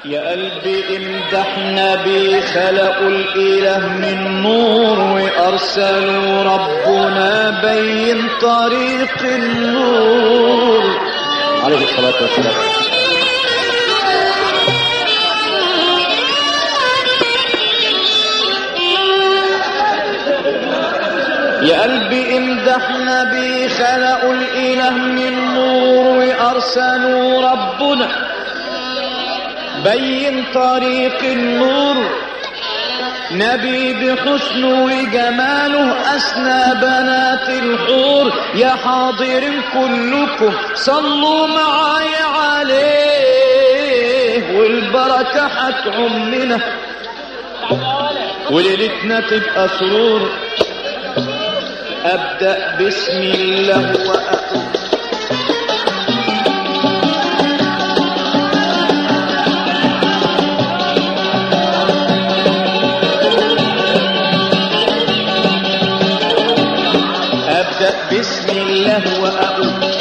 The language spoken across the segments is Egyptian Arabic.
يا قلبي امدح نبي خلقوا الإله من نور وأرسلوا ربنا بين طريق النور عليه الصلاة والسلام يا قلبي امدح نبي خلقوا الإله من نور وأرسلوا ربنا بين طريق النور نبي بحسنه وجماله أسنى بنات الحور يا حاضرين كلكم صلوا معايا عليه والبركة هتعمنا وليلتنا تبقى سرور أبدأ بسم الله وأقول أبدأ بسم الله وأقول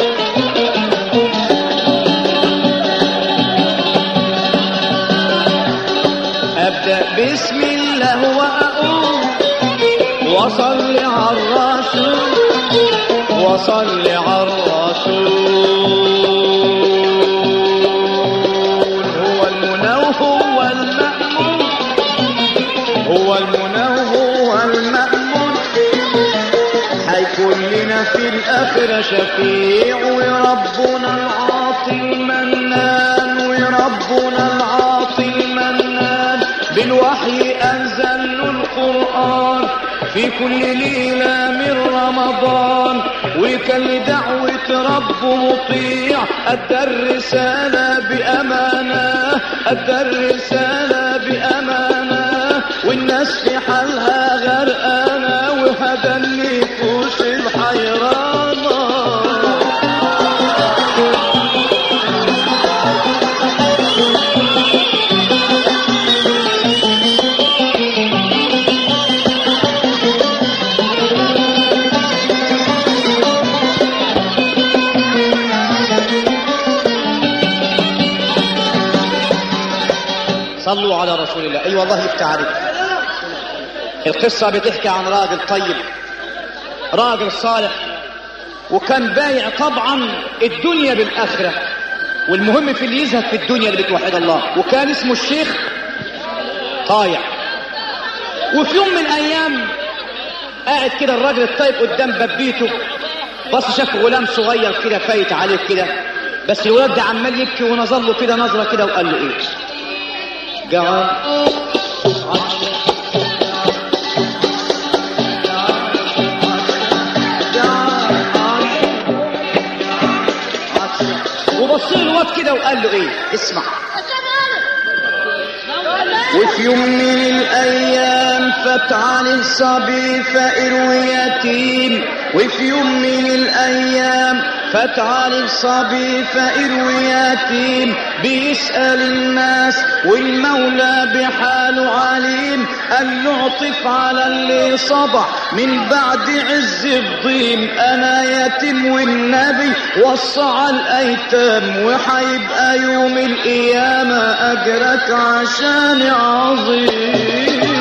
أبدأ بسم الله وأقول وصل على الرسول وصل على الرسول هو المنوه هو المأمون هو المنوه هو المأمون هيكون لنا في الآخرة شفيع وربنا العاطي المنان وربنا العاطي المنان بالوحي أنزل له القرآن في كل ليلة من رمضان وكان دعوة رب مطيع أدى الرسالة بأمانة أدى الرسالة بأمانة والناس في حالها غرقانة وهدى النفوس الحيرانة صلوا على رسول الله اي والله يفتح عليك القصة بتحكي عن راجل طيب راجل صالح وكان بايع طبعا الدنيا بالآخرة والمهم في اللي يزهد في الدنيا اللي بتوحد الله وكان اسمه الشيخ طايع وفي يوم من الأيام قاعد كده الراجل الطيب قدام ببيته بص شاف غلام صغير كده فايت عليه كده بس الولاد ده عمال يبكي ونظر له كده نظرة كده وقال له ايه جعان وبص له الواد كده وقال له ايه اسمع وفي يوم من الايام فات عليه صبي فقير ويتيم وفي يوم من الايام فات عليه صبي فقير ويتيم بيسأل الناس والمولى بحاله عليم قال له اعطف على اللي صبح من بعد عز الضيم انا يتيم والنبي وصى على الايتام وحيبقى يوم القيامة اجرك عشان عظيم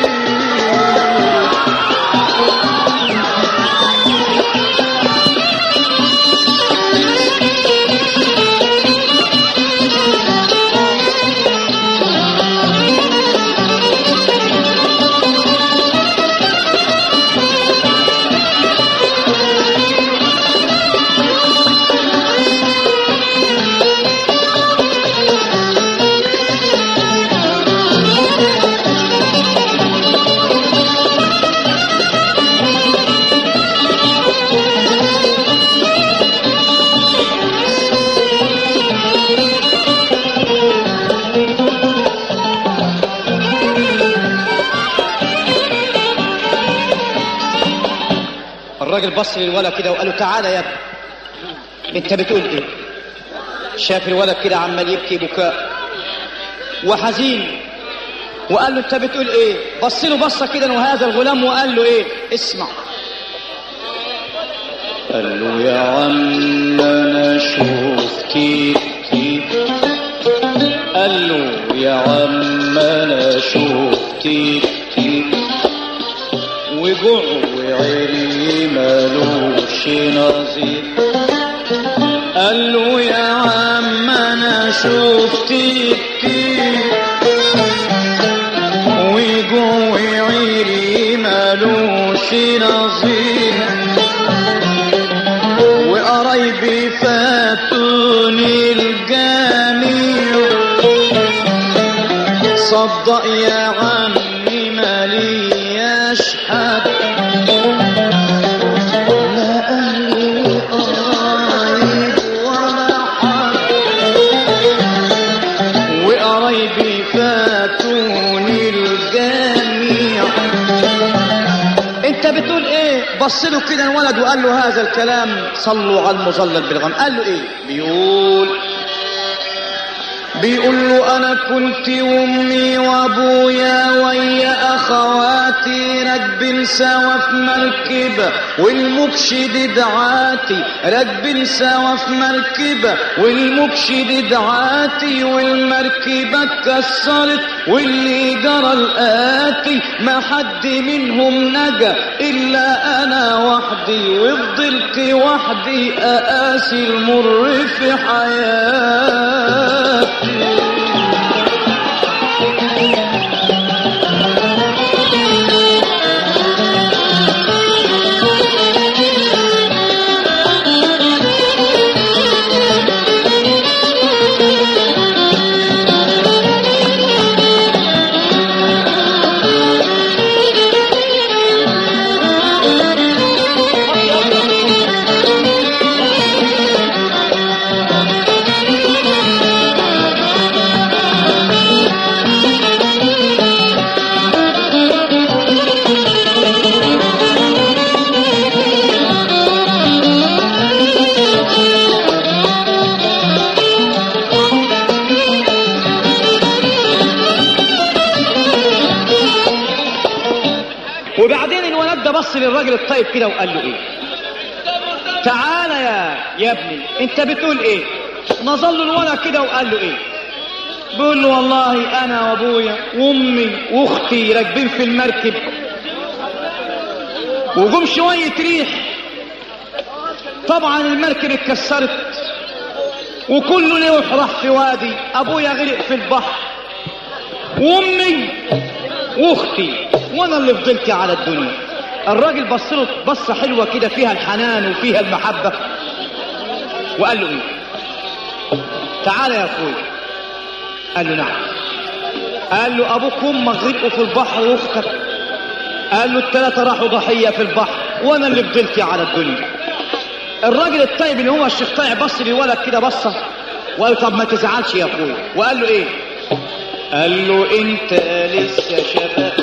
الراجل بص للولد كده وقال له تعالى يا ابني انت بتقول ايه شاف الولد كده عمال يبكي بكاء وحزين وقال له انت بتقول ايه بص له بصه كده وهذا الغلام وقال له ايه اسمع قال له يا عم انا شفت كتير قال له يا يا عم انا شفت كتير وجوع وعيني مالوش نظير قال له يا عم انا شفت كتير وجوع عيني مالوش نظير وقرايبي فاتوني الجميع صدق يا عمي مالياش حد لا اهلي قرايب ولا حد وقرايبي فاتوني الجميع انت بتقول ايه بص له كده الولد وقال له هذا الكلام صلوا على المظلل بالغم قال له ايه بيقول بيقول له انا كنت امي وابويا ويا اخواتي راكبين سوا في مركبه والمكشد دعاتي راكبين سوا في مركبه والمكشد دعاتي والمركبه اتكسرت واللي جرى الاتي ما حد منهم نجا الا انا وحدي وفضلت وحدي اقاسي المر في حياتي وبعدين الولد ده بص للراجل الطيب كده وقال له ايه تعالى يا يا ابني انت بتقول ايه نظل الولد كده وقال له ايه بيقول له والله انا وابويا وامي واختي راكبين في المركب وجم شويه ريح طبعا المركب اتكسرت وكل لوح راح في وادي ابويا غرق في البحر وامي واختي وانا اللي فضلت على الدنيا الراجل بص له بصه حلوه كده فيها الحنان وفيها المحبه وقال له ايه تعالى يا اخوي قال له نعم قال له ابوك وامك غرقوا في البحر واختك قال له الثلاثه راحوا ضحيه في البحر وانا اللي فضلت على الدنيا الراجل الطيب اللي هو الشيخ طيب بص للولد كده بصه وقال له طب ما تزعلش يا اخوي وقال له ايه قال له انت لسه شباب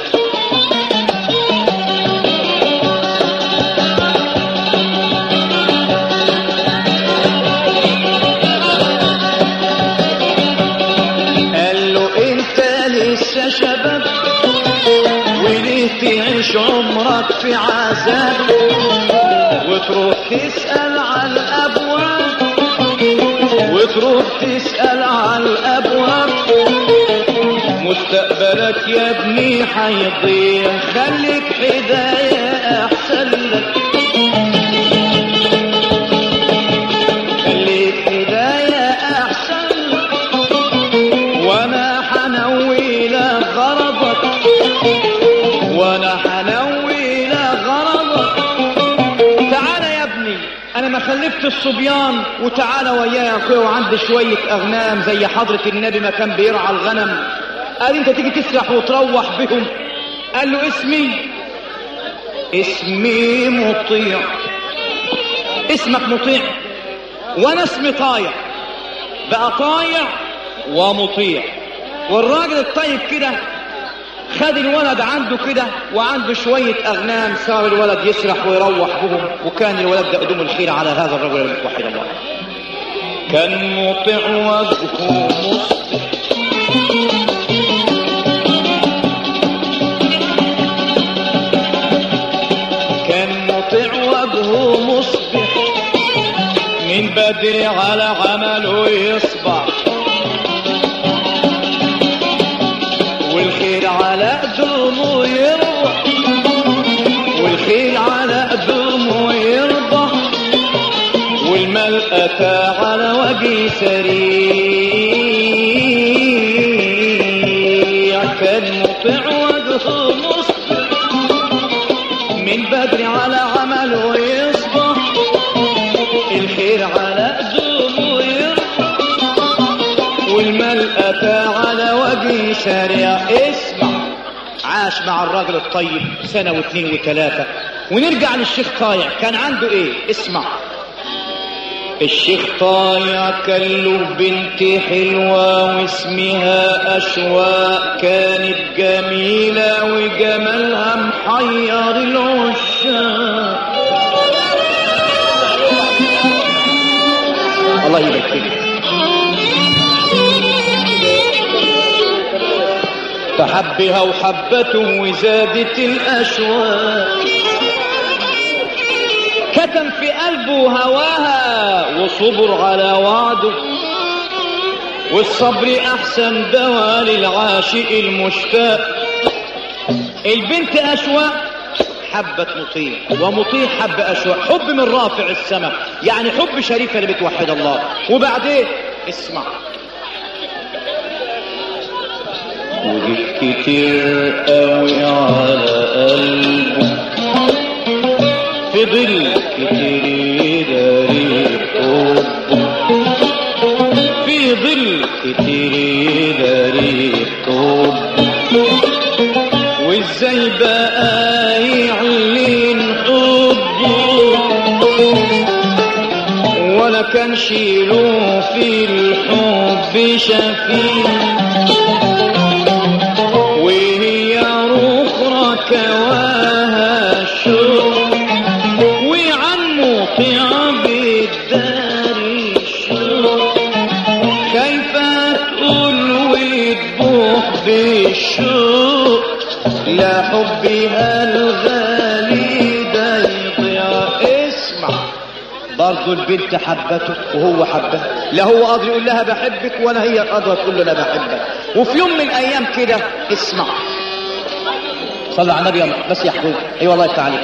قال له انت لسه شباب وليه تعيش عمرك في عذاب وتروح تسأل على الأبواب وتروح تسأل على الأبواب مستقبلك يا ابني حيضيع خليك حداية أحسن لك خليك هداية أحسن لك وأنا حنوي لك غرضك وأنا حنوي لك غرضك تعالى يا ابني انا ما خلفت الصبيان وتعالى وياي يا اخويا وعندي شويه اغنام زي حضره النبي ما كان بيرعى الغنم قال انت تيجي تسرح وتروح بهم قال له اسمي اسمي مطيع اسمك مطيع وانا اسمي طايع بقى طايع ومطيع والراجل الطيب كده خد الولد عنده كده وعنده شوية أغنام صار الولد يسرح ويروح بهم وكان الولد ده قدوم الخير على هذا الرجل المتوحد الله كان مطيع وجهه مصلح كان مطيع وجهه مصبح من بدري على عمله يصبح وجه سريع كان مطيع وجهه مصبر من بدري على عمله يصبح الخير على قدومه يرفع والمال أتى على وجه سريع اسمع عاش مع الراجل الطيب سنة واثنين وثلاثة ونرجع للشيخ طايع كان عنده ايه اسمع الشيخ طايع كان له بنت حلوة واسمها أشواق كانت جميلة وجمالها محير العشاق الله يبارك فيك فحبها وحبته وزادت الأشواق كتم في قلبه هواها وصبر على وعده والصبر أحسن دواء للعاشق المشتاق البنت أشواق حبت مطيع ومطيع حب أشواق حب من رافع السماء يعني حب شريفة اللي بتوحد الله وبعدين اسمع وجيت كتير قوي على قلبه فضل كتير يداري حبه في ظل كتير يداري حبه وازاي بقى يعلن حبه ولا كان شيله في الحب شفيع وهي أخرى كواها الشوق وعن مطيع بالدار الشوق خايفة تقول وتبوح بالشوق لا حبها الغالي ده يضيع اسمع برضه البنت حبته وهو حبها لا هو قادر يقول لها بحبك ولا هي قادرة تقول له انا بحبك وفي يوم من الايام كده اسمع صلى على النبي يلا بس يا حبيبي اي والله يفتح عليك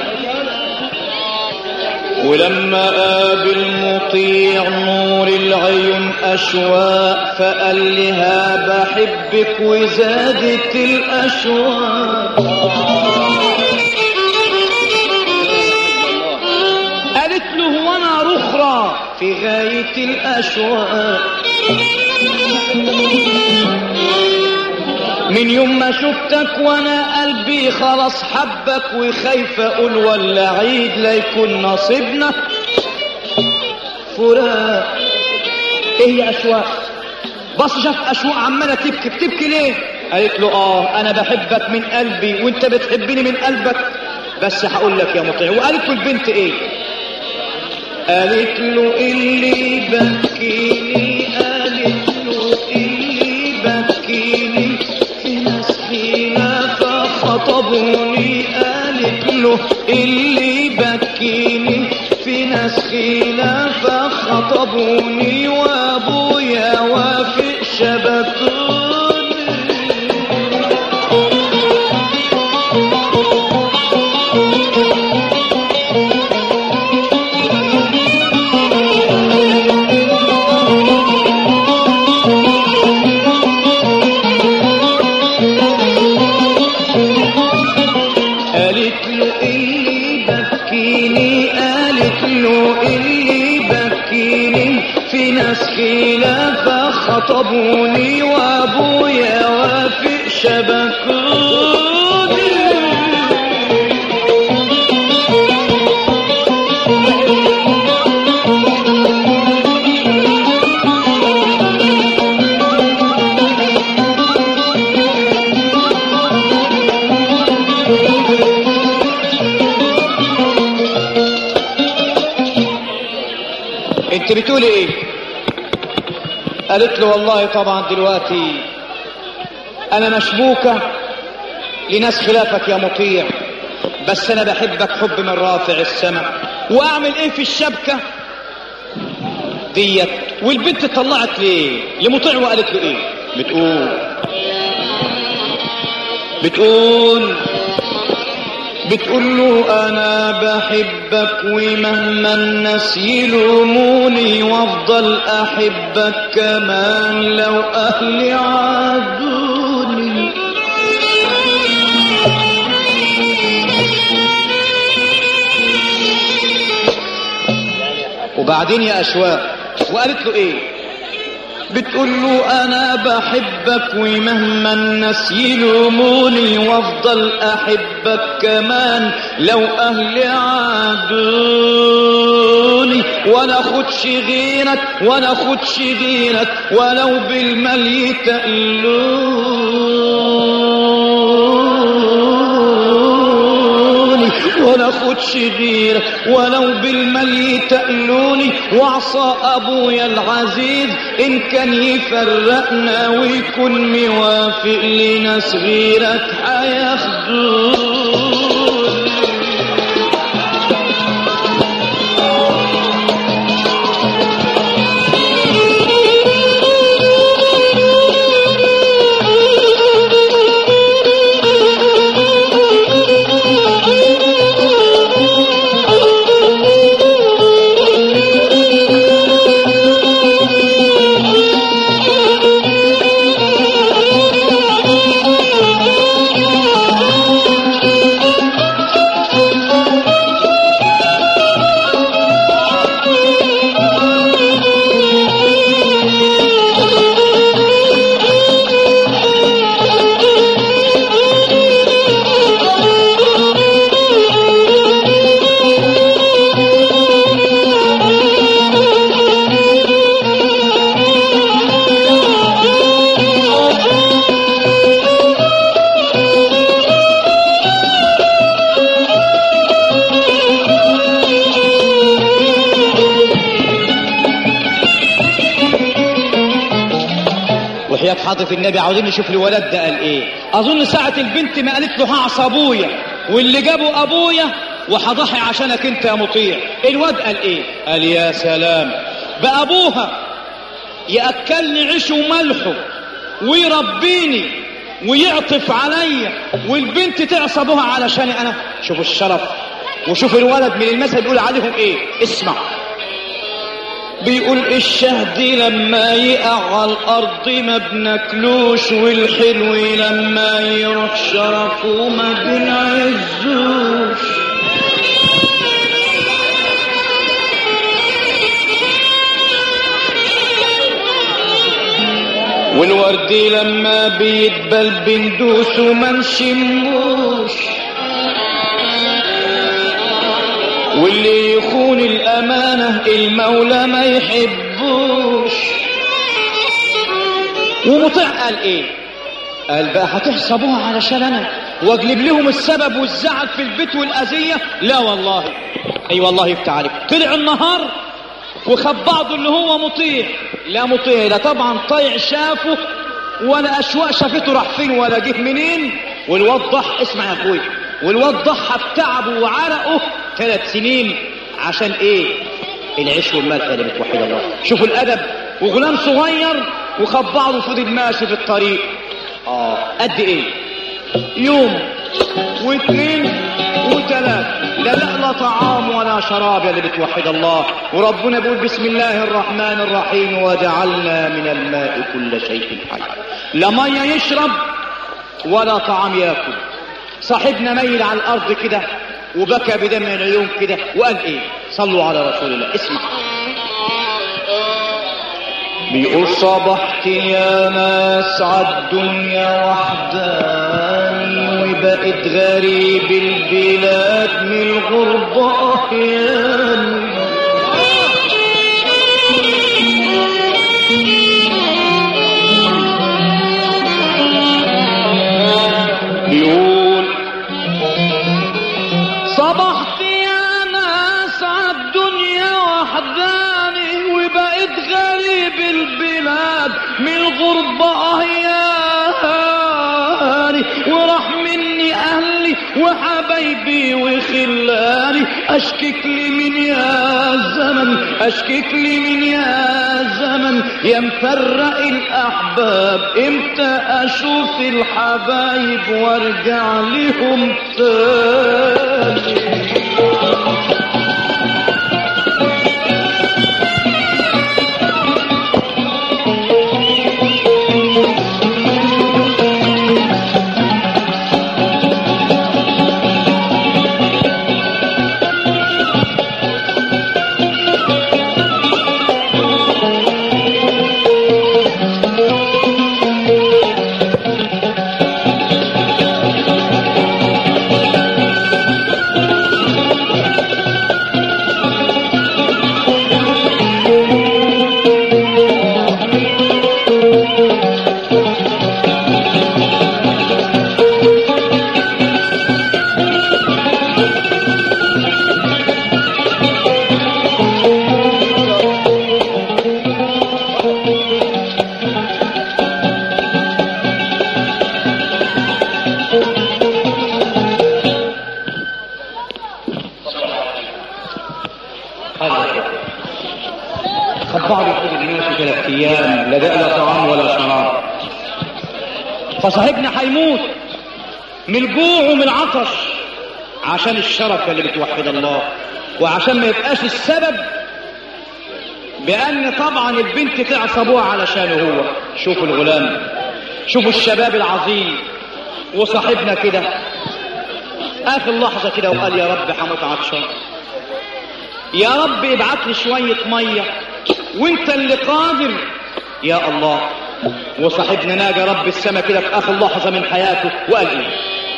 ولما قابل مطيع نور العيون أشواق فقال لها بحبك وزادت الأشواق قالت له وانا رخرة في غاية الأشواق من يوم ما شفتك وانا قلبي خلاص حبك وخايف اقول ولا عيد لا يكون نصيبنا فراق ايه يا اشواق بص شاف اشواق عماله تبكي بتبكي ليه قالت له اه انا بحبك من قلبي وانت بتحبني من قلبك بس هقول لك يا مطيع وقالت له البنت ايه قالت له اللي بكيني قالت له اللي بكيني في ناس خلافة خطبوني قالت له اللي بكيني في ناس خلافة خطبوني وابويا وافق شبكوني قالت له اللي بكيني قالت له اللي بكيني في ناس خلافة خطبوني وابويا وافق شبكوني انت بتقولي ايه قالت له والله طبعا دلوقتي انا مشبوكة لناس خلافك يا مطيع بس انا بحبك حب من رافع السماء واعمل ايه في الشبكة ديت والبنت طلعت ليه لمطيع وقالت له ايه بتقول بتقول بتقول له انا بحبك ومهما الناس يلوموني وافضل احبك كمان لو اهلي عادوني وبعدين يا اشواق وقالت له ايه بتقول له انا بحبك ومهما الناس يلوموني وافضل احبك كمان لو اهلي عادوني ولا خدش غيرك ولا خدش غيرك ولو بالمال يتقلوني ولا خدش غيرك ولو بالمال يتقلوني وعصى ابويا العزيز ان كان يفرقنا ويكون موافق لنا صغيرك هياخدوني وحياة حضرة النبي عاوزين نشوف الولد ده قال ايه اظن ساعة البنت ما قالت له هعصى ابويا واللي جابه ابويا وهضحي عشانك انت يا مطيع الواد قال ايه قال يا سلام بابوها ياكلني عيش وملحه ويربيني ويعطف عليا والبنت تعصى ابوها علشاني انا شوف الشرف وشوف الولد من المثل بيقول عليهم ايه اسمع بيقول الشهد لما يقع على الارض ما بناكلوش والحلو لما يروح شرفه ما بنعزوش والورد لما بيدبل بندوس وما نشموش واللي يخون الأمانة المولى ما يحبوش ومطيع قال ايه قال بقى هتحسبوها علشان انا واجلب لهم السبب والزعل في البيت والاذيه لا والله اي أيوة والله يفتح عليك طلع النهار وخد بعضه اللي هو مطيع لا مطيع لا طبعا طيع شافه ولا اشواق شافته راح فين ولا جه منين والواد ضح اسمع يا اخويا والواد ضحى بتعبه وعرقه ثلاث سنين عشان ايه العيش والملح اللي بتوحد الله شوفوا الادب وغلام صغير وخد بعضه فضل ماشي في الطريق اه قد ايه يوم واثنين وثلاث لا لا لا طعام ولا شراب يا اللي بتوحد الله وربنا بيقول بسم الله الرحمن الرحيم وجعلنا من الماء كل شيء حي لا ميه يشرب ولا طعام ياكل صاحبنا ميل على الارض كده وبكى بدمع العيون كده وقال ايه صلوا على رسول الله اسمع بيقول صبحت يا ناس عالدنيا وحداني وبقيت غريب البلاد من الغربة أحياني بيقول صبحت يا ناس عالدنيا وحداني وبقيت غريب البلاد من الغربة أهياني وراح مني أهلي وحبايبي وخلاني اشكك لي من يا زمن اشكك لي من يا زمن يا مفرق الاحباب امتى اشوف الحبايب وارجع لهم تاني خبعوا كل الناس ثلاث ايام لا داء لا طعام ولا شراب فصاحبنا هيموت من الجوع ومن العطش عشان الشرف اللي بتوحد الله وعشان ما يبقاش السبب بأن طبعا البنت تعصى ابوها علشانه هو شوفوا الغلام شوفوا الشباب العظيم وصاحبنا كده آخر لحظة كده وقال يا رب حموت عطشان يا رب ابعت لي شوية مية وانت اللي قادر يا الله وصاحبنا ناجى رب السما كده في آخر لحظة من حياته وقال ايه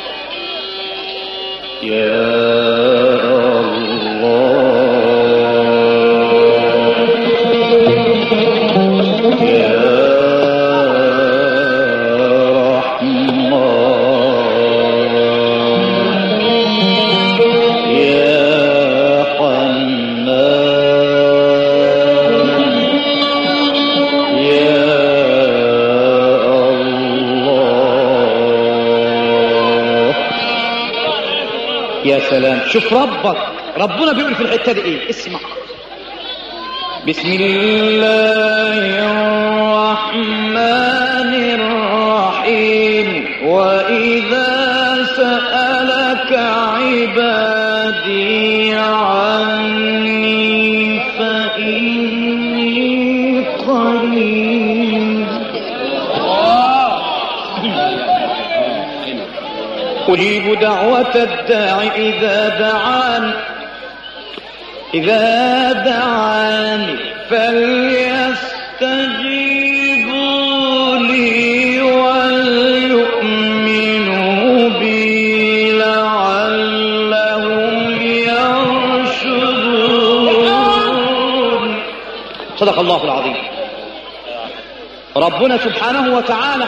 يا الله يا رحمن يا حنان يا الله يا سلام شوف ربك ربنا بيقول في الحته دي ايه اسمع بسم الله الرحمن الرحيم وإذا سألك عبادي عني فإني قريب أجيب دعوة الداع إذا دعان إذا دعاني فليستجيبوا لي وليؤمنوا بي لعلهم يرشدون صدق الله العظيم ربنا سبحانه وتعالى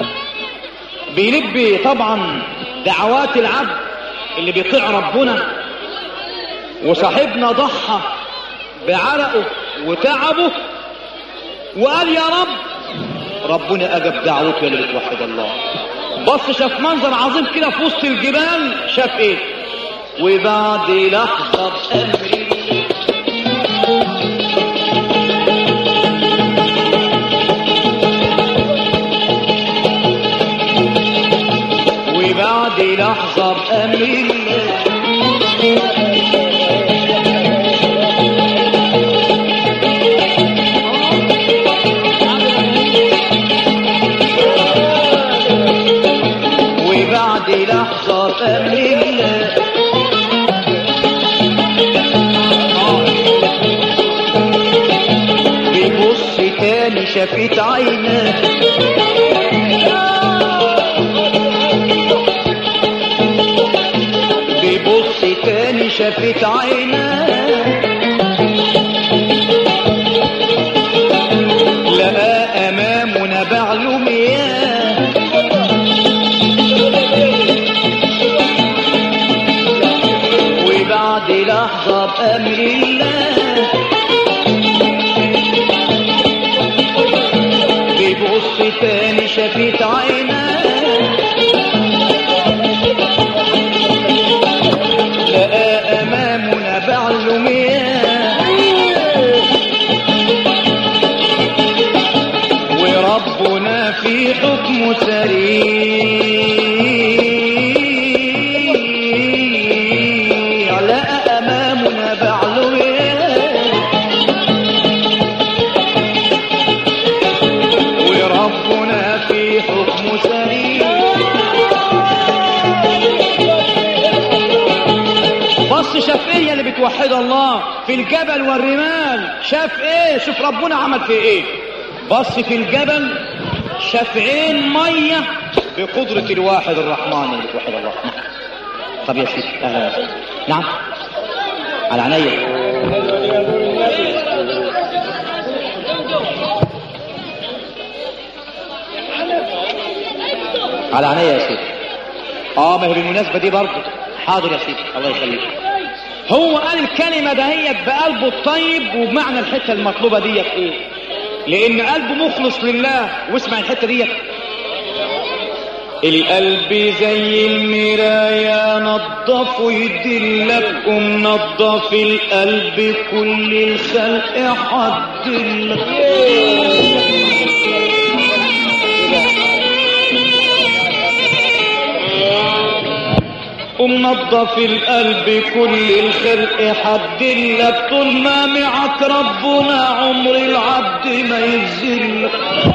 بيلبي طبعا دعوات العبد اللي بيطيع ربنا وصاحبنا ضحى بعرقه وتعبه وقال يا رب ربنا أجاب دعوته اللي بتوحد الله بص شاف منظر عظيم كده في وسط الجبال شاف ايه وبعد لحظة أمري وبعد لحظة بأمر الله وبعد لحظة بأمر الله بيبص تاني شافت عيناه بيبص تاني شافت عيناه لقى امامه نبع له مياه وبعد لحظة بأمر الله بيبص تاني شافت عيناه في حكم سريع لا أمامنا بعلو وربنا في حكم سريع بص شاف ايه اللي بتوحد الله في الجبل والرمال شاف ايه شوف ربنا عمل في ايه بص في الجبل شاف عين ميه بقدرة الواحد الرحمن اللي بتوحد الله نعم. طب يا شيخ اهلا وسهلا. نعم على عينيا على عينيا يا سيدي اه ما هي بالمناسبه دي برضه حاضر يا سيدي الله يخليك هو قال الكلمه دهيت بقلبه الطيب وبمعنى الحته المطلوبه ديت ايه لان قلبه مخلص لله واسمع الحته ديت القلب زي المراية نضف يدلكم نضف القلب كل الخلق حدلك ومنضف القلب كل الخلق حدلك طول ما معك ربنا عمر العبد ما يذلك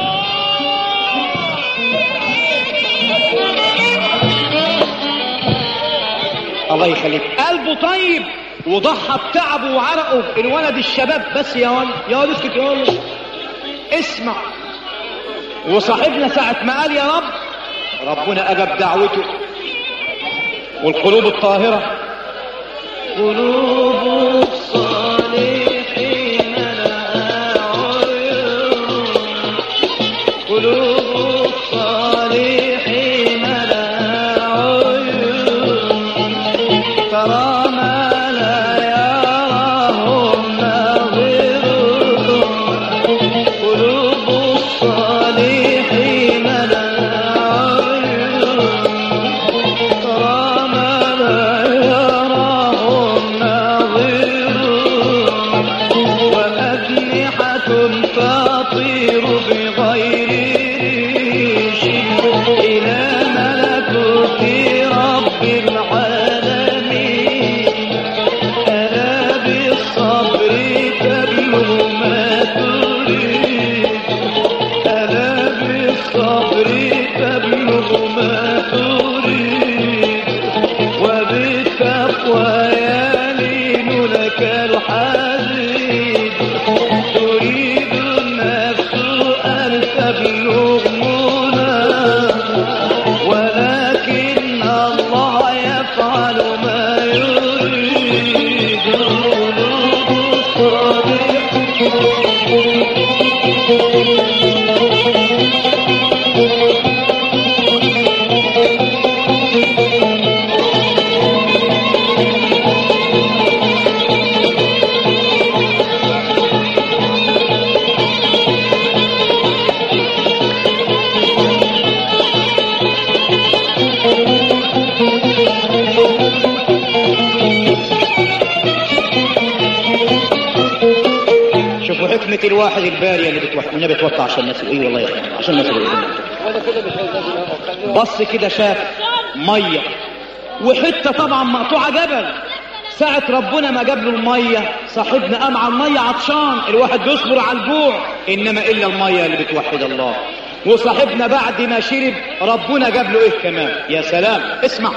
الله يخليك قلبه طيب وضحى بتعبه وعرقه الولد الشباب بس يا ولد يا ولد اسكت يا ولد اسمع وصاحبنا ساعة ما قال يا رب ربنا أجاب دعوته والقلوب الطاهرة قلوب الصالحين لها عيون قلوب الصالحين لها عيون ترى ما لا يراه الناظرون قلوب الصالحين لها عيون ترى ما لا يراه الناظرون وأجنحة تطير بغير ريش إلى ملكوت رب العالمين ألا بالصبر تبلغ ما تريد ألا بالصبر تبلغ ما تريد وبالتقوى يلين لك الحديد تريد النفس أن تبلغ منى ولكن الله يفعل ما يريد شوفوا حكمة الواحد الباري اللي بتوقع اللي بتوقع عشان الناس ايه والله يا اخي عشان الناس اللي قدامك. بص كده شاف ميه وحته طبعا مقطوعه جبل ساعة ربنا ما جاب له المية صاحبنا قام على المية عطشان الواحد بيصبر على الجوع إنما إلا المية اللي بتوحد الله وصاحبنا بعد ما شرب ربنا جاب له إيه كمان يا سلام اسمع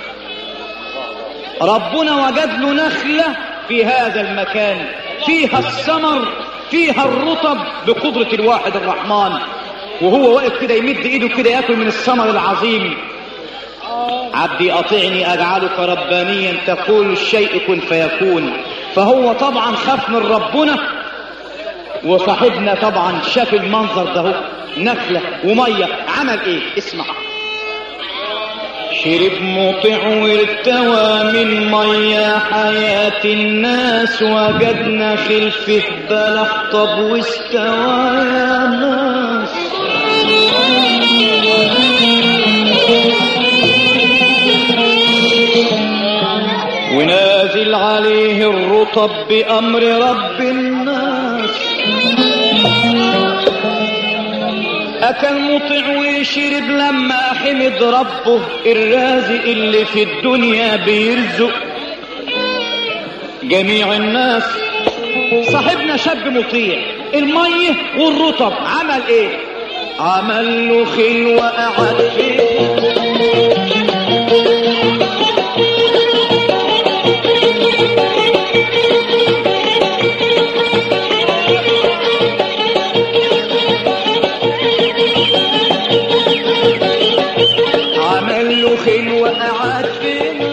ربنا وجد له نخلة في هذا المكان فيها الثمر فيها الرطب بقدرة الواحد الرحمن وهو واقف كده يمد ايده كده ياكل من الثمر العظيم عبدي أطعني أجعلك ربانيا تقول الشيء كن فيكون فهو طبعا خاف من ربنا وصاحبنا طبعا شاف المنظر ده نخلة ومية عمل ايه اسمع شرب مطع وارتوى من مية حياة الناس وجدنا خلفه بلح طب واستوى يا ناس ونازل عليه الرطب بأمر رب الناس أكل مطيع وشرب لما حمد ربه الرازق اللي في الدنيا بيرزق جميع الناس صاحبنا شاب مطيع المية والرطب عمل ايه عمل له خيل وقعد فيه عمل له خيل وقعد فيه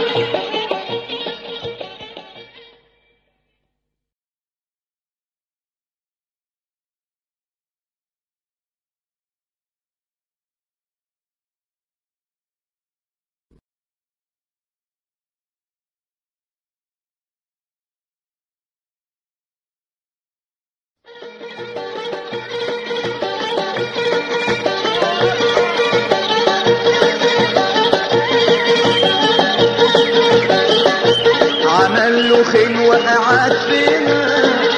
عمل له خيل وقعد فينا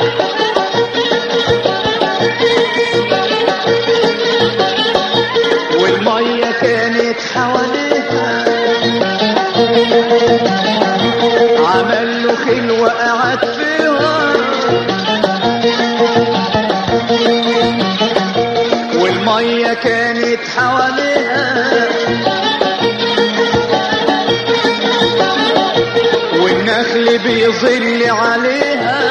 والمية كانت حواليها عمل له خيل وقعد فيها والمية كانت حواليها والنخل بيظل عليها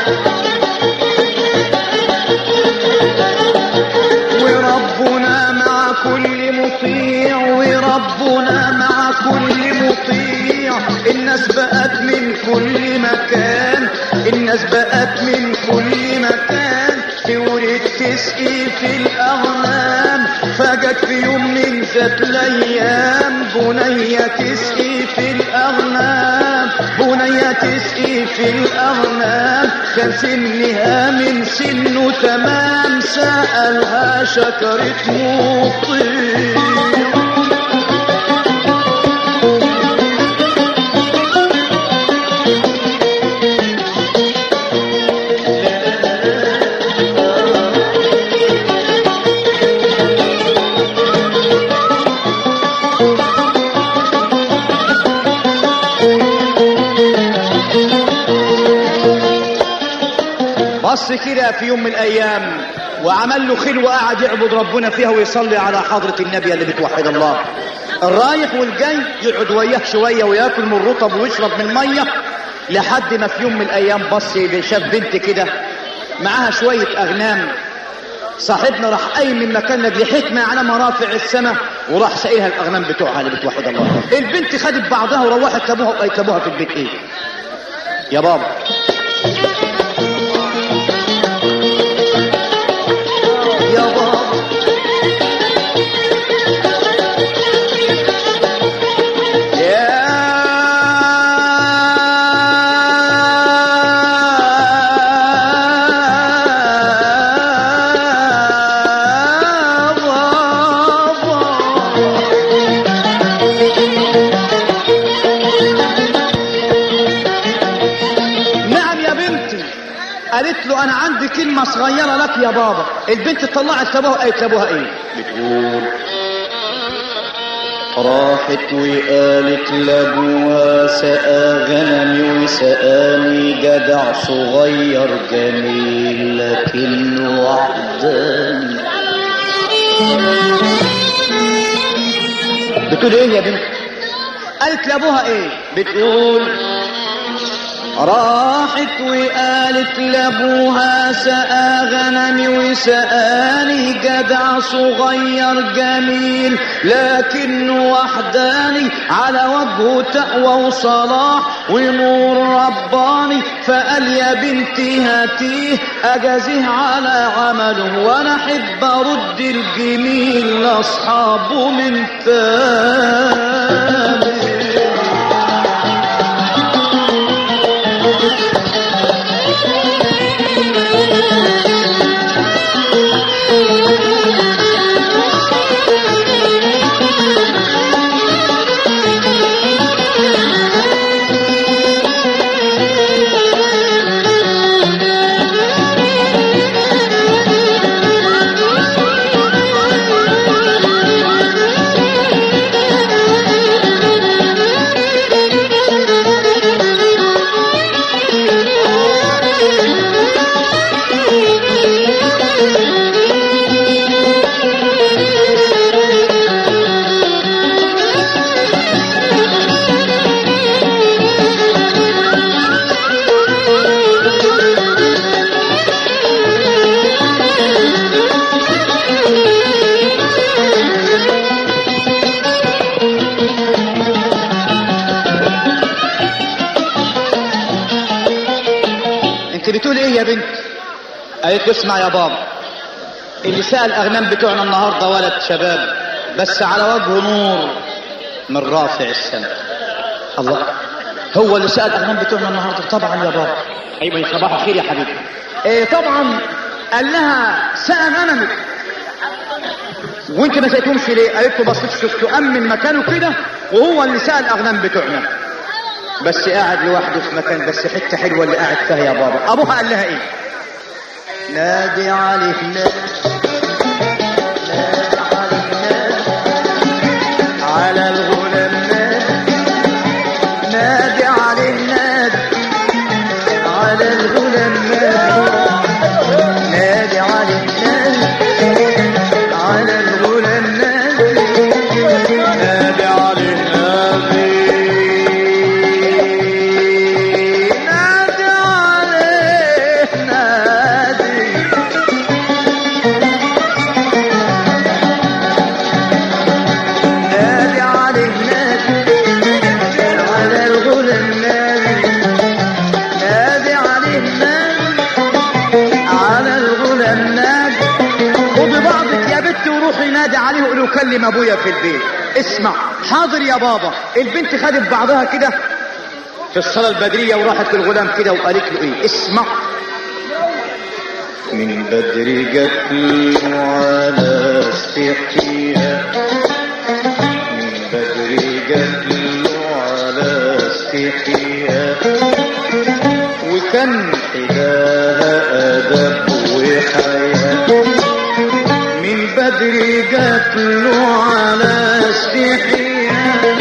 وربنا مع كل مطيع وربنا مع كل مطيع الناس بقت من كل مكان الناس بقت من كل مكان تورد تسقي في الأغنام فجت في يوم من ذات الأيام بنية تسقي في الأغنام بنية تسقي في الأغنام كان سنها من سنه تمام سألها شكرت مطيع بص كده في يوم من الايام وعمل له خيل وقعد يعبد ربنا فيها ويصلي على حضرة النبي اللي بتوحد الله الرايح والجاي يقعد وياه شوية وياكل من الرطب ويشرب من المية لحد ما في يوم من الايام بص شاف بنت كده معاها شوية اغنام صاحبنا راح قايم من مكاننا لحكمة على مرافع السماء وراح سائلها الاغنام بتوعها اللي بتوحد الله البنت خدت بعضها وروحت لابوها وقالت لابوها في البيت ايه يا بابا يا بابا يا بابا نعم يا بنتي قالت له انا عندي كلمة صغيرة لك يا بابا البنت طلعت لابوها قالت لابوها ايه بتقول راحت وقالت لابوها سقى غنمي وسقاني جدع صغير جميل لكنه وحداني بتقول ايه يا بنت قالت لابوها ايه بتقول راحت وقالت لابوها سقى غنمي وسقاني جدع صغير جميل لكنه وحداني على وجهه تقوى وصلاح ونور رباني فقال يا بنتي هاتيه اجازيه على عمله وانا احب ارد الجميل لاصحابه من تاني يا بنت قالت له اسمع يا بابا اللي سأل الأغنام بتوعنا النهاردة ولد شباب بس على وجهه نور من رافع السماء الله هو اللي سأل الأغنام بتوعنا النهاردة طبعا يا بابا ايوه يا صباح الخير يا حبيبي إيه طبعا قال لها سأل غنمك وانت ما سألتهمش ليه قالت له بصيت شفته أمن مكانه كده وهو اللي سأل الأغنام بتوعنا بس قاعد لوحده في مكان بس حتة حلوة اللي قاعد فيها يا بابا أبوها قال لها إيه نادي عليه نادي نادي عليه نادي على الغلام نادي نادي عليه نادي على الغلام نادي نادي عليه نادي على الغلام نادي نادي عليه نادي نادي عليه نادي نادي عليه نادي على الغلام نادي نادي عليه نادي على الغلام نادي خدي بعضك يا بنت وروحي نادي عليه وقولي له كلم ابويا في البيت اسمع حاضر يا بابا البنت خدت بعضها كده في الصلاة البدرية وراحت للغلام كده وقالت له ايه اسمع من بدري جت له على استحياء من بدري جت له على استحياء وكان حداها أدب وحياة من بدري جت له على استحياء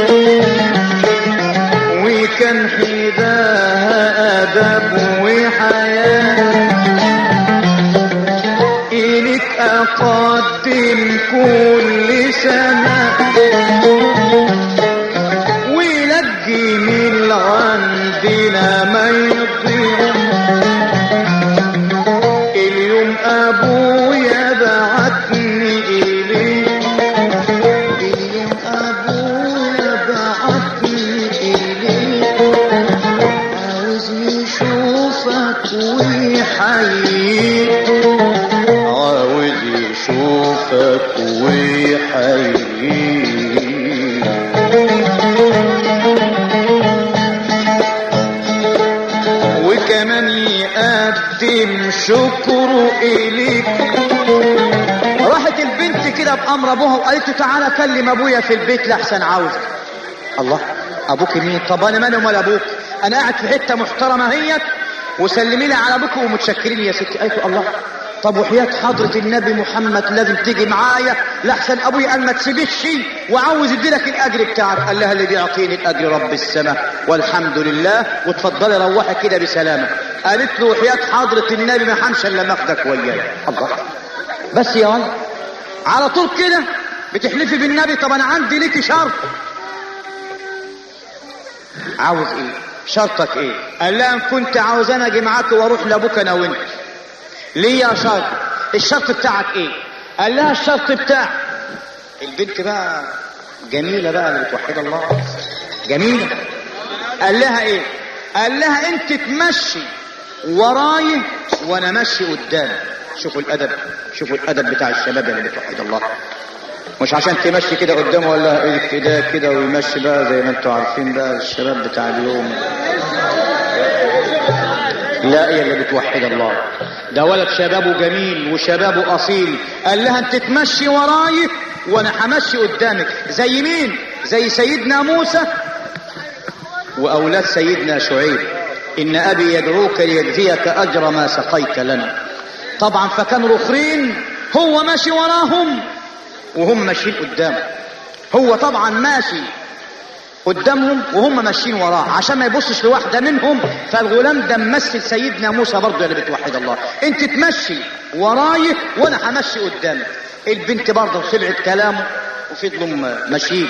وكان حداها أدب وحياة إليك أقدم كل سنة ويلقي من عندنا ما يضيع اليوم أبويا بعتني إليه اليوم أبويا بعتني إليه عاوز يشوفك ويحييك عاوز يشوفك ويحييك وكمان يقدم شكره إليك راحت البنت كده بأمر أبوها وقالت له تعالى كلم أبويا في البيت لأحسن عاوزك الله أبوك مين طب أنا مالي ومال أبوك أنا قاعد في حتة محترمة هيت وسلمي لي على أبوك ومتشكرين يا ستي قالت له الله طب وحياة حضرة النبي محمد لازم تيجي معايا لأحسن أبوي قال ما تسيبيش شيء وعاوز يديلك الأجر بتاعك قال لها اللي بيعطيني الأجر رب السماء والحمد لله وتفضلي روحي كده بسلامة قالت له وحياة حضرة النبي ما حمش إلا ماخدك وياي الله بس يا ولد على طول كده بتحلفي بالنبي طب أنا عندي ليكي شرط عاوز ايه شرطك ايه قال لها ان كنت عاوز انا اجي معاك واروح لابوك انا وانت ليا شرط الشرط بتاعك ايه قال لها الشرط بتاعك البنت بقى جميله بقى اللي بتوحد الله جميله قال لها ايه قال لها انت تمشي وراي وانا ماشي قدام شوفوا الادب شوفوا الادب بتاع الشباب اللي بتوحد الله مش عشان تمشي كده قدامه ولا ايدك في ايدك كده ويمشي بقى زي ما انتوا عارفين بقى الشباب بتاع اليوم لا هي اللي بتوحد الله ده ولد شبابه جميل وشبابه اصيل قال لها انت تمشي وراي وانا همشي قدامك زي مين زي سيدنا موسى واولاد سيدنا شعيب ان ابي يدعوك ليجزيك اجر ما سقيت لنا طبعا فكانوا الاخرين هو ماشي وراهم وهم ماشيين قدامه هو طبعا ماشي قدامهم وهم ماشيين وراه عشان ما يبصش لواحده منهم فالغلام ده ممثل سيدنا موسى برضه اللي بتوحد الله انت تمشي وراي وانا همشي قدامك البنت برضه سمعت كلامه وفضلوا ماشيين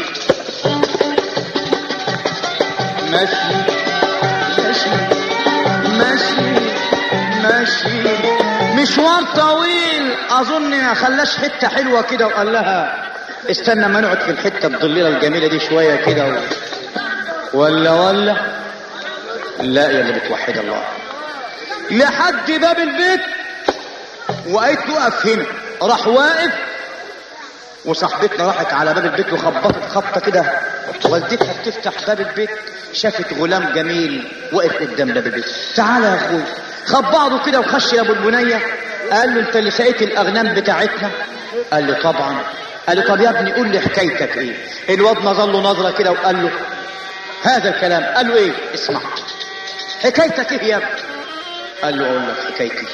ماشي ماشي ماشي ماشي مشوار طويل اظن ما خلاش حته حلوه كده وقال لها استنى ما نقعد في الحته الضليله الجميله دي شويه كده و... ولا ولا لا يا اللي بتوحد الله لحد باب البيت وقيت وقف هنا راح واقف وصاحبتنا راحت على باب البيت وخبطت خبطه كده والدتها بتفتح باب البيت شافت غلام جميل واقف قدام باب البيت تعالى يا اخوي خد بعضه كده وخش يا ابو البنيه قال له انت اللي سقيت الاغنام بتاعتنا قال له طبعا قال له طب يا ابني قول لي حكايتك ايه الواد نظر له نظره كده وقال له هذا الكلام قال له ايه اسمع حكايتك ايه يا ابني قال له اقول لك حكايتي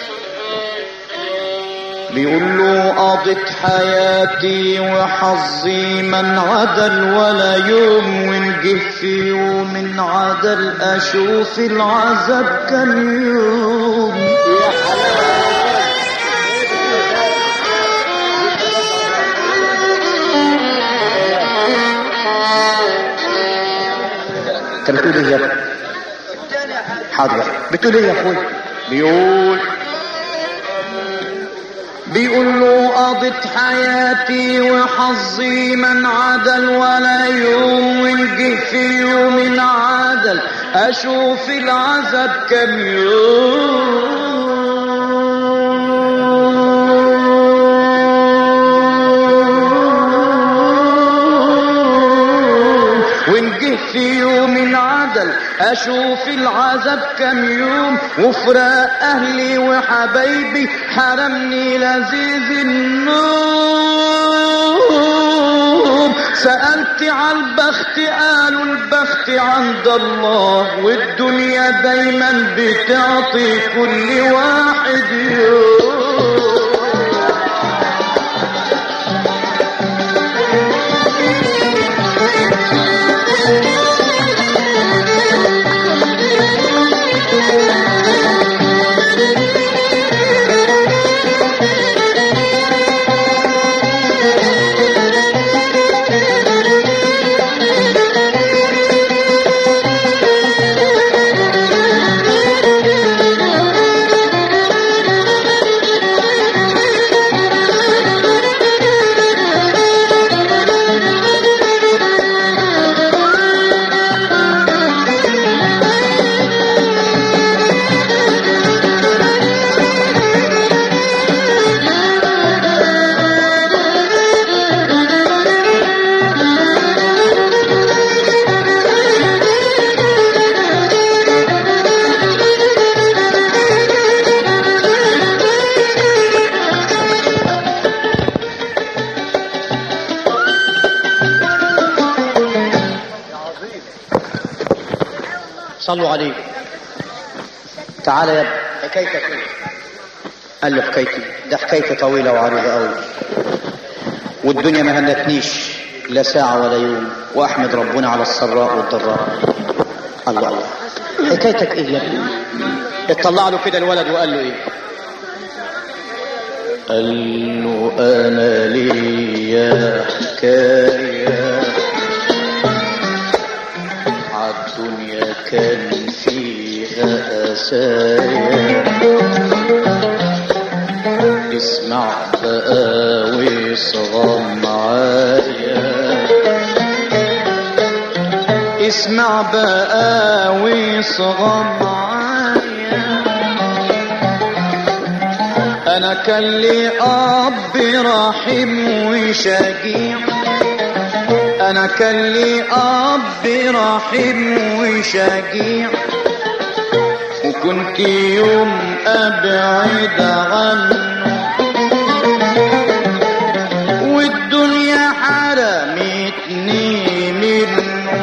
بيقول له قضيت حياتي وحظي من عدل ولا يوم ونجه في يوم عدل اشوف العذاب كم يوم انت بتقول ايه يا ابني؟ حاضر بتقول ايه يا اخوي بيقول بيقول له قضيت حياتي وحظي من عدل ولا يوم ونجه في يوم عدل اشوف العذاب كم يوم ونجه في يوم عدل اشوف العذاب كم يوم وفراق اهلي وحبايبي حرمني لذيذ النوم سألت على البخت قالوا البخت عند الله والدنيا دايما بتعطي كل واحد يوم صلوا عليه تعال يا ابني حكايتك ايه قال له حكايتي ده حكايتي طويلة وعريضة قوي والدنيا ما هنتنيش لا ساعة ولا يوم وأحمد ربنا على السراء والضراء الله الله حكايتك ايه يا ابني اطلع له كده الولد وقال له ايه قال له انا ليا حكايه عالدنيا كان فيها أسايا اسمع بقى واصغى معايا اسمع بقى واصغى معايا انا كان لي اب رحيم وشجيع انا كان لي اب رحيم وشجيع وكنت يوم ابعد عنه والدنيا حرمتني منه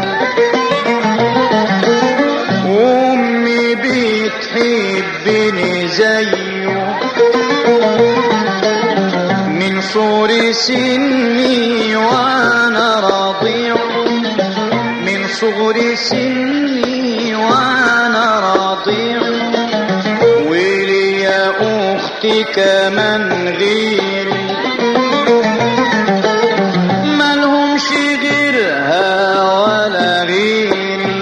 وامي بتحبني زيه من صور سني وانا رضيع من صغر سني وانا رضيع وليا اختي كمان غيري مالهمش غيرها ولا غيري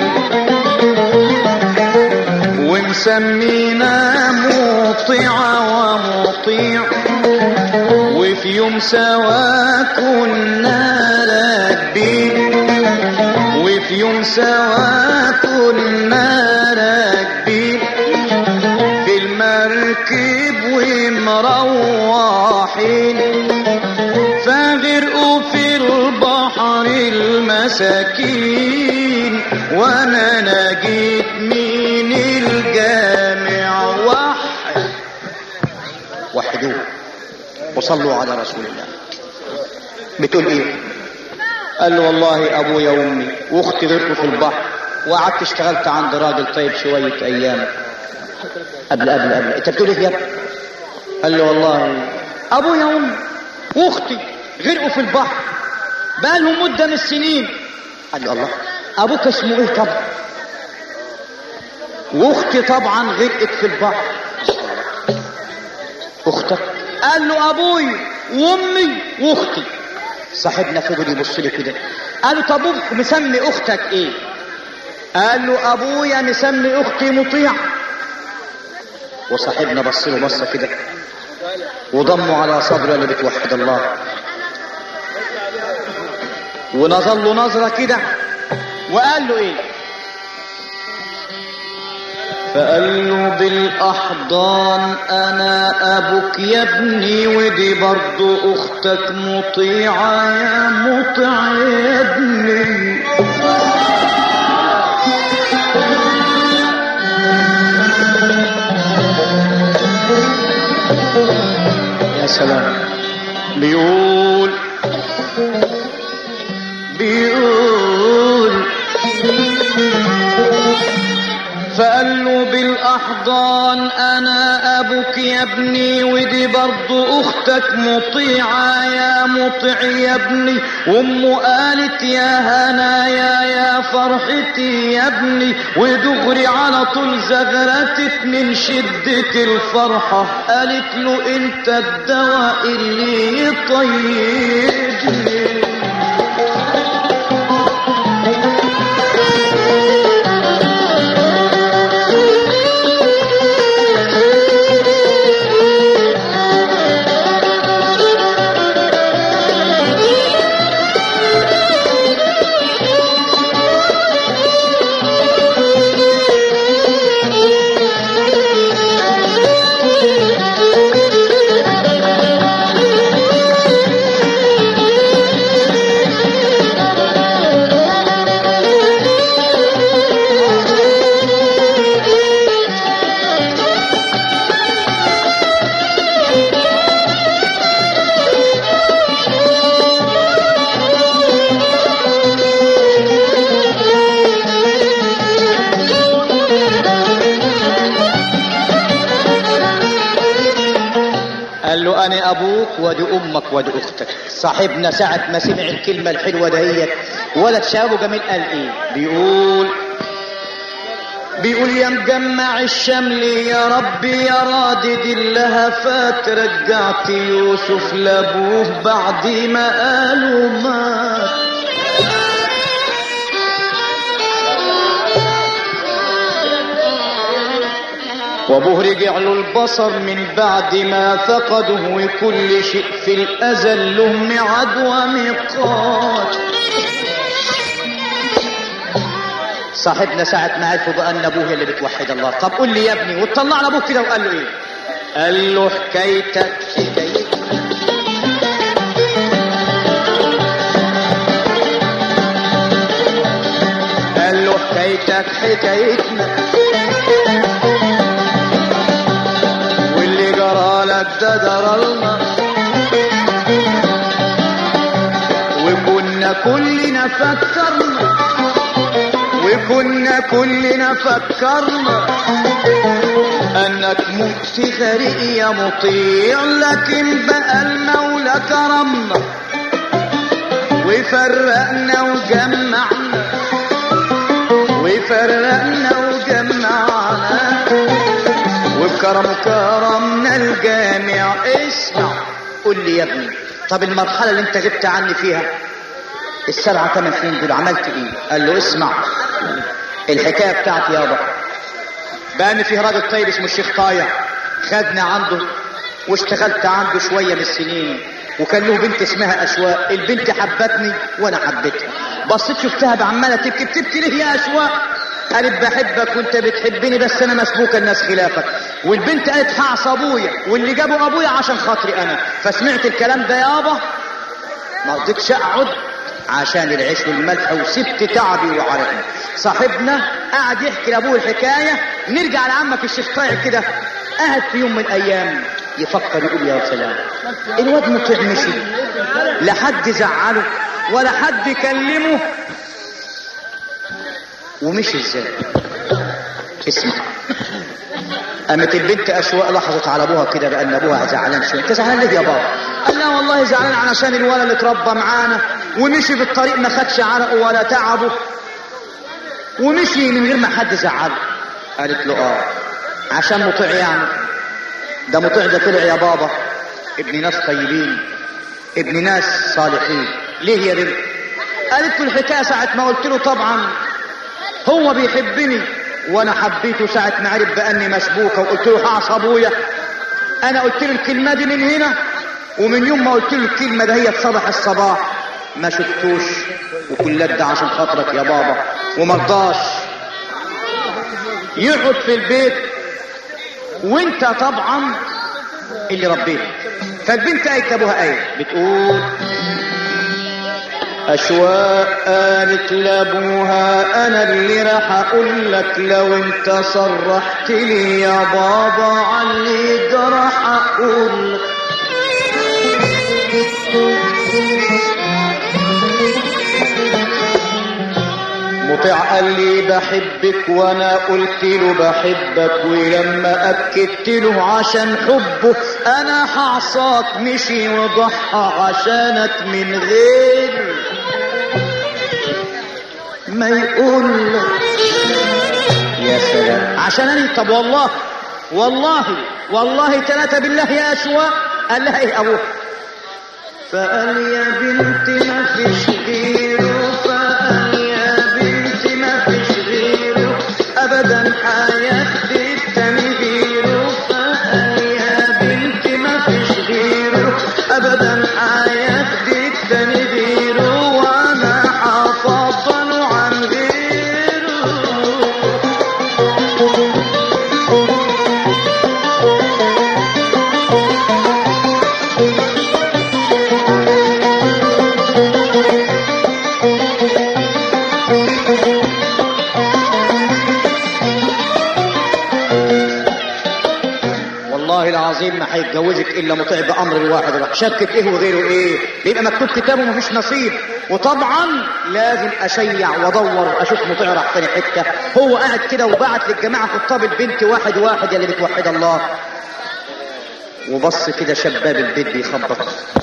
ومسمينا مطيعة ومطيع وفي يوم سوا كنا راكبين وفي يوم سوا كنا راكبين في الم مروحين فغرقوا في البحر المساكين وانا نجيت من الجامع وحد وحدوه وصلوا على رسول الله بتقول ايه قال له والله ابويا وامي واختي غرقوا في البحر وقعدت اشتغلت عند راجل طيب شويه ايام قبل قبل قبل انت بتقول ايه يا ابني قال له والله ابويا وامي واختي غرقوا في البحر بقالهم مده من السنين قال له الله ابوك اسمه ايه طبعا واختي طبعا غرقت في البحر اختك قال له ابوي وامي واختي صاحبنا فضل يبص لي كده قال له طب أبوك مسمي اختك ايه قال له ابويا مسمي اختي مطيع وصاحبنا بص له بصه كده وضمه على صدره اللي بتوحد الله ونظر له نظره كده وقال له ايه فقال له بالاحضان انا ابوك يا ابني ودي برضو اختك مطيعه يا مطيع يا ابني يا سلام بيقول بيقول فقال له بالاحضان انا ابوك يا ابني ودي برضو اختك مطيعه يا مطيع يا ابني وامه قالت يا هنايا يا فرحتي يا ابني ودغري على طول زغرتت من شده الفرحه قالت له انت الدواء اللي يطيبني قال له انا ابوك ودي امك ودي اختك صاحبنا ساعة ما سمع الكلمة الحلوة دهيت ولد شابه جميل قال ايه بيقول بيقول يا مجمع الشمل يا ربي يا رادد اللهفات رجعت يوسف لابوه بعد ما قالوا مات وابوه رجع له البصر من بعد ما فقده وكل شيء في الازل له ميعاد وميقات صاحبنا ساعة ما عرفوا بقى ان ابوه اللي بتوحد الله طب قول لي يا ابني وطلع لابوه كده وقال له ايه قال له حكايتك حكايتك قال له حكايتك حكايتنا واللي جرى لك ده جرى لنا وكنا كلنا فكرنا وكنا كلنا فكرنا انك مت غريق يا مطيع لكن بقى المولى كرمنا وفرقنا وجمعنا وفرقنا وجمعنا وبكرم كرمنا الجامع اسمع قول لي يا ابني طب المرحله اللي انت غبت عني فيها السبعة ثمان سنين دول عملت ايه قال له اسمع الحكايه بتاعتي يابا بقى فيه راجل طيب اسمه الشيخ طايع خدنا عنده واشتغلت عنده شويه من السنين وكان له بنت اسمها اشواق البنت حبتني وانا حبيتها بصيت شفتها بعماله تبكي بتبكي ليه يا اشواق قالت بحبك وانت بتحبني بس انا مسبوك الناس خلافك والبنت قالت هعصى ابويا واللي جابوا ابويا عشان خاطري انا فسمعت الكلام ده يابا ما رضيتش اقعد عشان العيش والملح وسبت تعبي وعرقي صاحبنا قعد يحكي لابوه الحكايه نرجع لعمك الشيخ طايع كده قعد في يوم من الايام يفكر يقول يا سلام الواد مطيع مشي لا حد زعله ولا حد كلمه ومشي ازاي اسمع قامت البنت اشواق لحظت على ابوها كده بان ابوها زعلان شويه انت زعلان ليه يا بابا قال لها والله زعلان علشان الولد اللي اتربى معانا ومشي في الطريق ما خدش عرقه ولا تعبه ومشي من غير ما حد زعله قالت له اه عشان مطيع يعني ده مطيع ده طلع يا بابا ابن ناس طيبين ابن ناس صالحين ليه يا بنت قالت له الحكايه ساعه ما قلت له طبعا هو بيحبني وانا حبيته ساعة ما عرف باني مسبوكة وقلت له هعصى ابويا انا قلت له الكلمة دي من هنا ومن يوم ما قلت له الكلمة ده هي صباح الصباح ما شفتوش وكل ده عشان خاطرك يا بابا ومرضاش يقعد في البيت وانت طبعا اللي ربيته فالبنت قالت لابوها ايه بتقول أشواق قالت لأبوها أنا اللي راح أقول لك لو أنت صرحت لي يا بابا علي ده راح أقول لك مطيع قال لي بحبك وانا قلت له بحبك ولما اكدت له عشان حبه انا هعصاك مشي وضحى عشانك من غير ما يقول لك يا سلام عشان انا طب والله والله والله ثلاثة بالله يا اشواق قال لها ايه ابوها فقال يا بنتي ما فيش غيره فقال يا بنتي ما فيش غيره ابدا حياتي التاني غيره فقال يا بنتي ما فيش غيره ابدا حياتي التاني غيره وانا حافظ عن غيره والله العظيم ما هيتجوزك الا مطيع بامر الواحد راح شكت ايه وغيره ايه بيبقى مكتوب كتابه ومفيش نصيب وطبعا لازم اشيع وادور اشوف مطيع راح تاني حته هو قاعد كده وبعت للجماعه خطاب البنت واحد واحد يا اللي بتوحد الله وبص كده شباب البيت بيخبط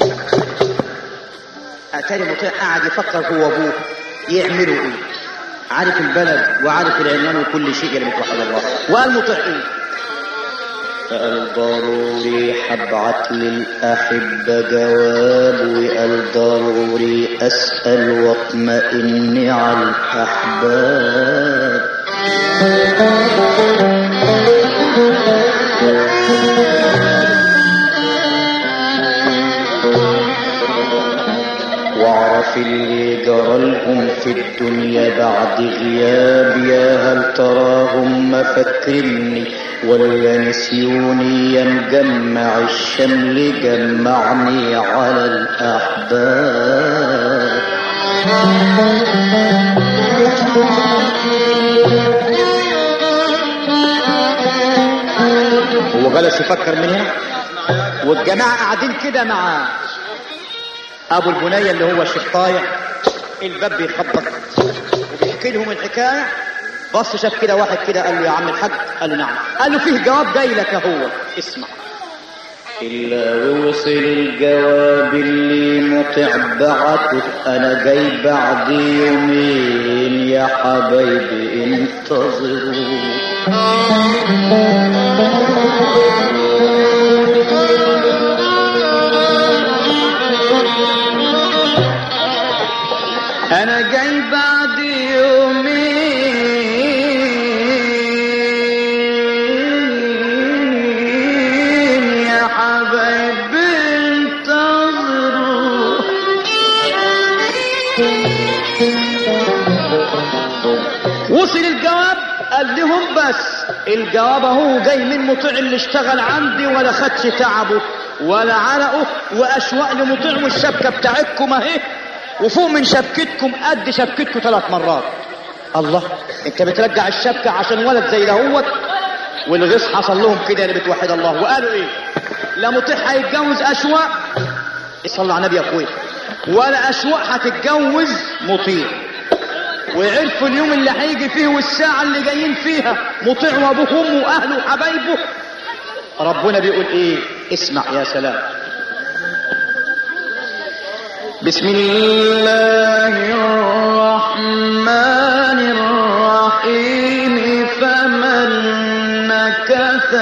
اتاري مطيع قاعد يفكر هو ابوه يعملوا ايه عارف البلد وعارف العنوان وكل شيء يا اللي بتوحد الله وقال مطيع ايه قال ضروري حبعت للأحبة جواب وقال ضروري أسأل واطمئن على الأحباب واعرف اللي جرى لهم في الدنيا بعد غياب يا هل تراهم مفكرني ولا نسيوني يا مجمع الشمل جمعني على الأحباب هو جلس يفكر من هنا والجماعة قاعدين كده مع ابو البنية اللي هو الشيخ طايع الباب بيخبط وبيحكي لهم الحكاية بص شاف كده واحد كده قال له يا عم الحاج قال له نعم قال له فيه جواب جاي لك هو اسمع إلا ووصل الجواب اللي مطع بعته أنا جاي بعد يومين يا حبايبي انتظروا أنا جاي بعد يومين يا حبايبي انتظروا وصل الجواب قال لهم بس الجواب اهو جاي من مطيع اللي اشتغل عندي ولا خدش تعبه ولا عرقه واشواق لمطيع والشبكه بتاعتكم اهي وفوق من شبكتكم قد شبكتكم ثلاث مرات الله انت بترجع الشبكه عشان ولد زي دهوت والغيظ حصل لهم كده اللي بتوحد الله وقالوا ايه لا مطيع هيتجوز اشواق صلى على النبي يا اخويا ولا اشواق هتتجوز مطيع وعرفوا اليوم اللي هيجي فيه والساعة اللي جايين فيها مطيع وابوه وامه واهله وحبايبه ربنا بيقول ايه اسمع يا سلام بسم الله الرحمن الرحيم فمن نكث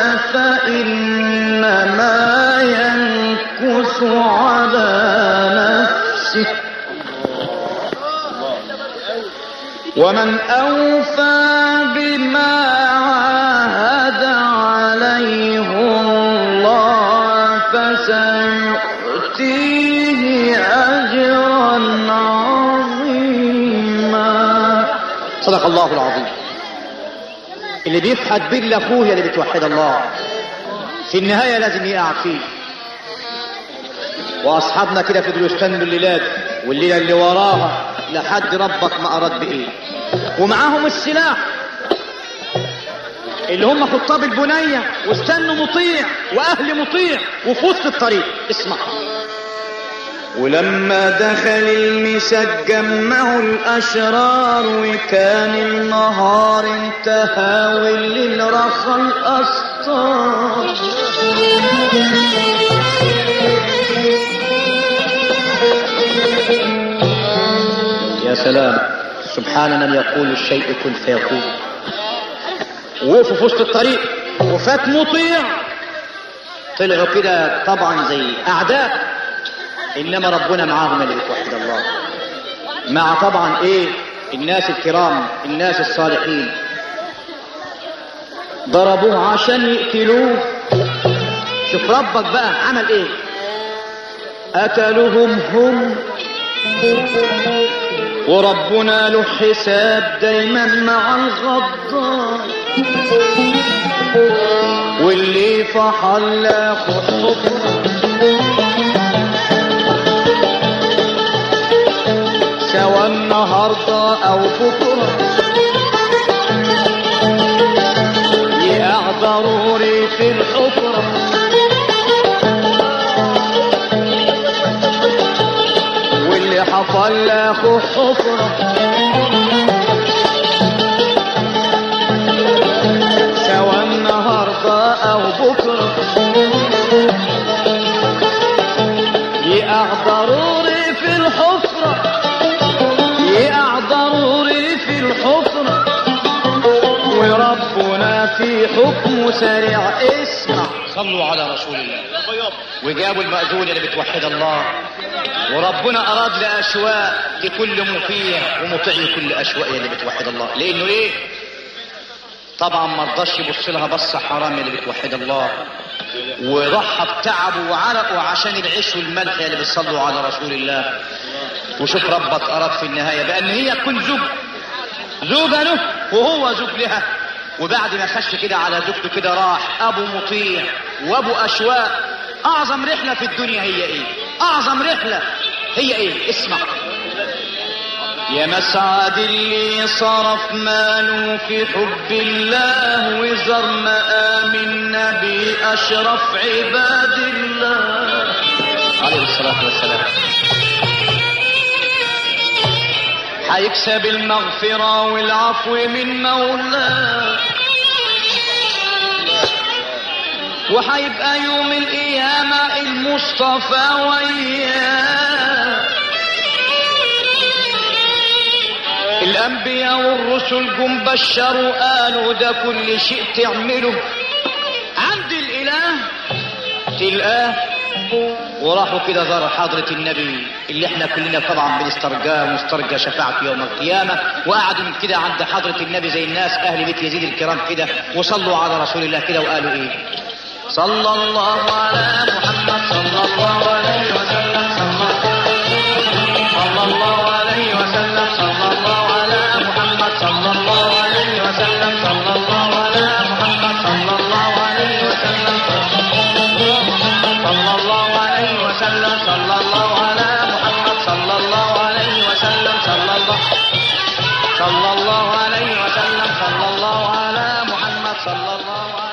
فإنما ينكث على نفسه ومن أوفى بما عاهد عليه الله فسيؤتيه أجرا عظيما صدق الله العظيم اللي بيفحت بين لاخوه اللي بتوحد الله في النهاية لازم يقع فيه واصحابنا كده فضلوا يستنوا الليلات والليله اللي وراها لحد ربك ما اراد بايه ومعاهم السلاح اللي هم خطاب البنيه واستنوا مطيع واهل مطيع وفي وسط الطريق اسمع ولما دخل المساء جمعوا الاشرار وكان النهار انتهى والليل رخى الاسطار يا سلام سبحان من يقول الشيء كن فيكون وقفوا في وسط الطريق وفات مطيع طلعوا كده طبعا زي اعداء انما ربنا معاهم اللي بتوحد الله مع طبعا ايه الناس الكرام الناس الصالحين ضربوه عشان يقتلوه شوف ربك بقى عمل ايه قتلوهم هم وربنا له حساب دايما مع الغدار واللي فحل ياخد سواء النهارده او بكره يقع ضروري في الحفره واللي حصل لاخو حفرة سواء النهاردة أو بكرة يقع ضروري في الحفرة يقع ضروري في الحفرة وربنا في حكمه سريع اسمع صلوا على رسول الله وجابوا المأذون اللي بتوحد الله وربنا أراد لأشواء لكل مطيع ومطيع لكل أشواء اللي بتوحد الله لأنه إيه طبعا ما رضاش يبص لها بصة حرام اللي بتوحد الله وضحى بتعبه وعرقه عشان العيش والملح اللي بيصلوا على رسول الله وشوف ربك أراد في النهاية بأن هي تكون زوج زوجة له وهو زوج لها وبعد ما خش كده على زوجته كده راح أبو مطيع وأبو أشواء أعظم رحلة في الدنيا هي إيه أعظم رحلة هي إيه اسمع يا مسعد اللي صرف ماله في حب الله وزر مقام النبي أشرف عباد الله عليه الصلاة والسلام هيكسب المغفرة والعفو من مولاه وهيبقى يوم القيامة المصطفى وياه الأنبياء والرسل جم بشروا قالوا ده كل شيء تعمله عند الإله تلقاه وراحوا كده زار حضرة النبي اللي احنا كلنا طبعا بنسترجاه ونسترجى شفاعته يوم القيامة وقعدوا من كده عند حضرة النبي زي الناس أهل بيت يزيد الكرام كده وصلوا على رسول الله كده وقالوا إيه صلى الله على محمد صلى الله عليه وسلم صلى الله عليه وسلم صلى الله على محمد صلى الله عليه وسلم صلى صلى الله على محمد صلى الله عليه